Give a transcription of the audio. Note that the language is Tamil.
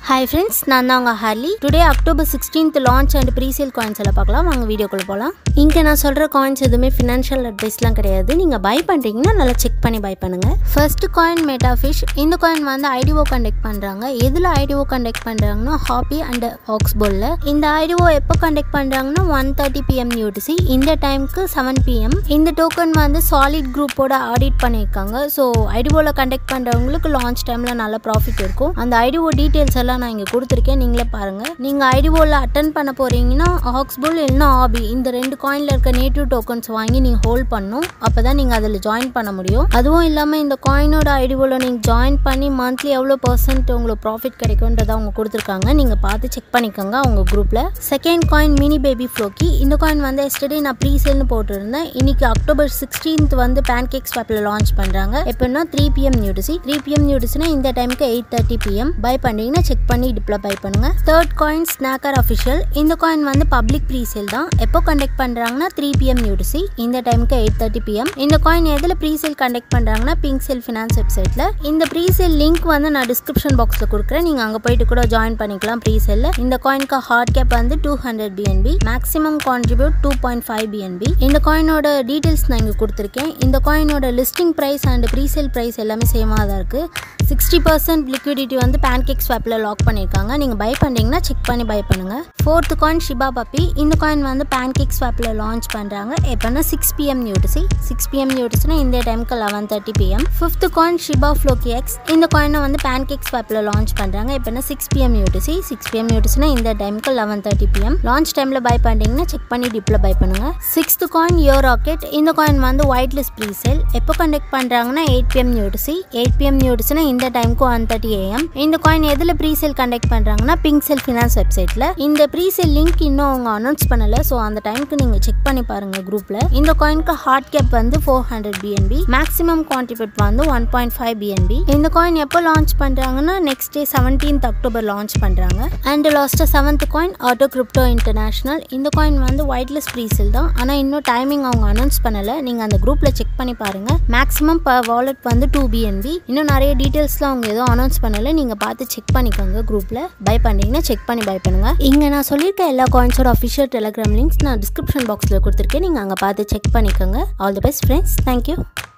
ஹாய் ஃப்ரெண்ட்ஸ் நான் தான் உங்கள் Harley today October sixteenth launch and presale coins எல்லாம் பார்க்கலாம் வாங்க வீடியோக்குள்ளே போகலாம் இங்கே நான் சொல்கிற காயின்ஸ் எதுவுமே ஃபினான்ஷியல் அட்வைஸ்லாம் கிடையாது நீங்கள் பை பண்ணுறீங்கன்னா நல்லா செக் பண்ணி பை பண்ணுங்கள் ஃபர்ஸ்ட் காயின் மெட்டாஃபிஷ் இந்த காயின் வந்து ஐடிஓ கண்டக்ட் பண்ணுறாங்க எதில் ஐடிஓ கண்டக்ட் பண்ணுறாங்கன்னா ஹாபி அண்ட் ஆக்ஸ்போலில் இந்த ஐடிஓ எப்போ கண்டக்ட் பண்ணுறாங்கன்னா ஒன் தேர்ட்டி பிஎம் யூடிசி இந்த டைமுக்கு செவன் பிஎம் இந்த டோக்கன் வந்து சாலிட் குரூப்போட ஆடிட் பண்ணியிருக்காங்க ஸோ ஐடிஓவில் கண்டக்ட் பண்ணுறவங்களுக்கு லான்ச் டைமில் நல்ல ப்ராஃபிட் இருக்கும் அந்த ஐடிஓ டீட்டெயில்ஸ் எல்லாம் நான் இங்கே கொடுத்துருக்கேன் நீங்களே பாருங்கள் நீங்கள் ஐடிஓவில் அட்டன் பண்ண போகிறீங்கன்னா ஆக்ஸ்போல் இல்லைன்னா ஆபி இந்த ரெண்டு காயினில் இருக்க நேட்டிவ் டோக்கன்ஸ் வாங்கி நீங்கள் ஹோல்ட் பண்ணணும் அப்போ தான் நீங்கள் அதில் ஜாயின் பண்ண முடியும் அதுவும் இல்லாமல் இந்த காயினோட ஐடிஓவில் நீங்கள் ஜாயின் பண்ணி மந்த்லி எவ்வளோ பர்சன்ட் உங்களுக்கு ப்ராஃபிட் கிடைக்கும்ன்றதை அவங்க கொடுத்துருக்காங்க நீங்கள் பார்த்து செக் பண்ணிக்கோங்க அவங்க குரூப்பில் second coin mini baby Floki இந்த காயின் வந்து எஸ்டர்டே நான் ப்ரீ சேல்னு போட்டிருந்தேன் இன்னைக்கு அக்டோபர் சிக்ஸ்டீன்த் வந்து பேன் கேக் ஸ்வாப்பில் லான்ச் பண்ணுறாங்க எப்படின்னா three PM UTC three PM நியூடிஸ்னா இந்த டைமுக்கு எயிட் தேர்ட்டி பிஎம் பை பண்ணுறீங்கன்னா செக் பண்ணி டிப்ளை பை பண்ணுங்க தேர்ட் காயின் ஸ்நாக்கர் அஃபிஷியல் இந்த காயின் வந்து பப்ளிக் ப்ரீ சேல் தான் எப்போ கண்டக்ட் பண்ணுறாங்கன்னா த்ரீ பிஎம் நியூடிசி இந்த டைமுக்கு எயிட் தேர்ட்டி பிஎம் இந்த காயின் எதில் ப்ரீ சேல் கண்டக்ட் பண்ணுறாங்கன்னா பிங்க் சேல் ஃபினான்ஸ் வெப்சைட்டில் இந்த ப்ரீ சேல் லிங்க் வந்து நான் டிஸ்கிரிப்ஷன் பாக்ஸில் கொடுக்குறேன் நீங்கள் அங்கே போயிட்டு கூட ஜாயின் பண்ணிக்கலாம் ப்ரீ சேலில் இந்த காயினுக்கு ஹார்ட் கேப் வந்து two hundred BNB maximum contribute two point five BNB இந்த காயினோட டீட்டெயில்ஸ் நான் இங்கே கொடுத்துருக்கேன் இந்த காயினோட listing price and presale price எல்லாமே சேமாக தான் இருக்குது சிக்ஸ்டி பர்சன்ட் லிக்விடிட்டி வந்து பேன்கேக் ஸ்வாப்பில் லாக் பண்ணியிருக்காங்க நீங்கள் பை பண்ணுறீங்கன்னா செக் பண்ணி பை பண்ணுங்கள் ஃபோர்த்து காயின் ஷிபா பப்பி இந்த காயின் வந்து பேன்கேக் ஸ்வாப்பில் லான்ச் பண்ணுறாங்க எப்போனா six PM UTC six PM யூடிசினா இந்த டைமுக்கு eleven thirty PM fifth coin Shiba Floki X இந்த காயினை வந்து பேன்கேக் ஸ்வாப்பில் லான்ச் பண்ணுறாங்க எப்போனா six PM UTC six PM யூடிசினா இந்த டைமுக்கு லெவன் தேர்ட்டி பிஎம் லான்ச் டைமில் பை பண்ணுறீங்கன்னா செக் பண்ணி டிப்பில் பை பண்ணுங்கள் சிக்ஸ்த்து காயின் யோ ராக்கெட் இந்த காயின் வந்து ஒயிட் லிஸ்ட் ப்ரீ சேல் எப்போ கண்டக்ட் பண்ணுறாங்கன்னா eight PM UTC eight PM யூடிசினா இந்த டைமுக்கு ஒன் தேர்ட்டி ஏஎம் இந்த காயின் எதில் ப்ரீ சேல் கண்டக்ட் பண்ணுறாங்கன்னா பிங்க் செல் ஃபினான்ஸ் வெப்சைட்டில் இந்த ப்ரீ சேல் லிங்க் இன்னும் அவங்க அனௌன்ஸ் பண்ணலை ஸோ அந்த டைமுக்கு நீங்கள் செக் பண்ணி பாருங்கள் குரூப்பில் இந்த காயினுக்கு ஹார்ட் கேப் வந்து four hundred BNB maximum contribute வந்து ஒன் பாயிண்ட் ஃபைவ் பிஎன்பி இந்த காயின் எப்போ லான்ச் பண்ணுறாங்கன்னா next day seventeenth October launch பண்ணுறாங்க அண்ட் லாஸ்ட்டாக seventh coin auto crypto international இந்த காயின் வந்து ஒயிட்லெஸ் ப்ரீ சேல் தான் ஆனால் இன்னும் டைமிங் அவங்க அனௌன்ஸ் பண்ணலை நீங்கள் அந்த குரூப்பில் செக் பண்ணி பாருங்கள் மேக்ஸிமம் பர் வாலெட் வந்து டூ பிஎன்பி இன்னும் நிறைய டீட்டெயில்ஸ்லாம் அவங்க எதுவும் அனௌன்ஸ் பண்ணலை நீங்கள் பார்த்து செக் பண்ணிக்கோங்க குரூப்பில் பை பண்ணுறீங்கன்னா செக் பண்ணி பை பண்ணுங்கள் இங்கே நான் சொல்லியிருக்க எல்லா காயின்ஸோட அஃபிஷியல் டெலிகிராம் லிங்க்ஸ் நான் டிஸ்கிரிப்ஷன் பாக்ஸில் கொடுத்துருக்கேன் நீங்கள் அங்கே பார்த்து செக் பண்ணிக்கோங்க all the best friends thank you